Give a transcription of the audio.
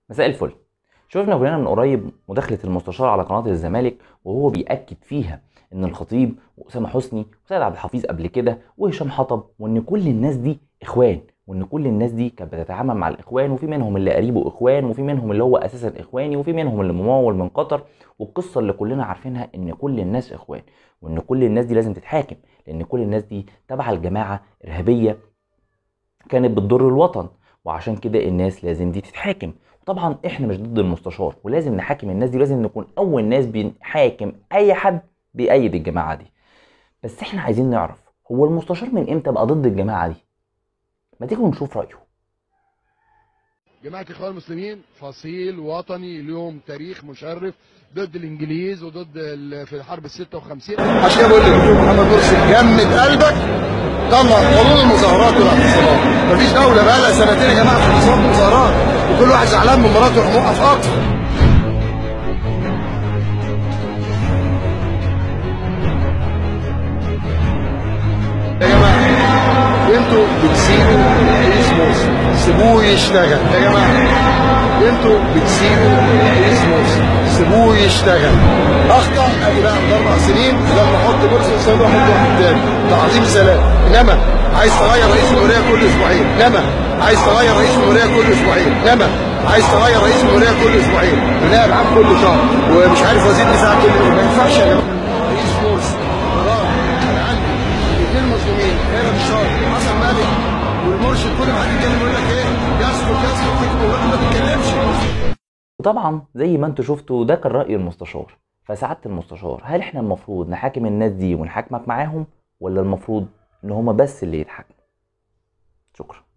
مساء الفل شفنا كلنا من قريب مداخلة المستشار على قناة الزمالك وهو بيأكد فيها إن الخطيب وأسامة حسني وسيد عبد الحفيظ قبل كده وهشام حطب وإن كل الناس دي إخوان وإن كل الناس دي كانت بتتعامل مع الإخوان وفي منهم اللي قريبه إخوان وفي منهم اللي هو أساسا إخواني وفي منهم اللي ممول من قطر والقصة اللي كلنا عارفينها إن كل الناس إخوان وإن كل الناس دي لازم تتحاكم لأن كل الناس دي تبع الجماعة إرهابية كانت بتضر الوطن وعشان كده الناس لازم دي تتحاكم طبعا احنا مش ضد المستشار ولازم نحاكم الناس دي ولازم نكون اول ناس بنحاكم اي حد بيأيد الجماعه دي بس احنا عايزين نعرف هو المستشار من امتى بقى ضد الجماعه دي ما تيجوا نشوف رايه جماعة الإخوان المسلمين فصيل وطني ليهم تاريخ مشرف ضد الإنجليز وضد ال- في الحرب ال 56 عشان كده بقول للدكتور محمد مرسي جمد قلبك طلع قانون المظاهرات والاعتصامات مفيش دولة بقى لها سنتين يا جماعة في اعتصامات ومظاهرات وكل واحد زعلان من مراته يروح موقف قطر يا جماعة انتوا بتسيبوا رئيس مرسي سيبوه يشتغل يا جماعة انتوا بتسيبوا رئيس مرسي سيبوه يشتغل اخطا ادي بقى من اربع سنين لما احط مرسي قصاد واحد واحد تاني تعظيم سلام انما عايز تغير رئيس جمهوريه كل اسبوعين انما عايز تغير رئيس جمهوريه كل اسبوعين انما عايز تغير رئيس جمهوريه كل اسبوعين ونائب عام كل شهر ومش عارف وزير دفاع كل يوم ما ينفعش يا جماعه رئيس مرسي مرار انا عندي الاثنين مظلومين خير الشهر حسن مالك والمرشد كل ما حد يتكلم يقول لك ايه يسكت يسكت يسكت والراجل ما بيتكلمش وطبعا زي ما انتوا شفتوا ده كان رأي المستشار فسعادة المستشار هل احنا المفروض نحاكم الناس دي ونحاكمك معاهم ولا المفروض ان هما بس اللي يتحاكموا شكرا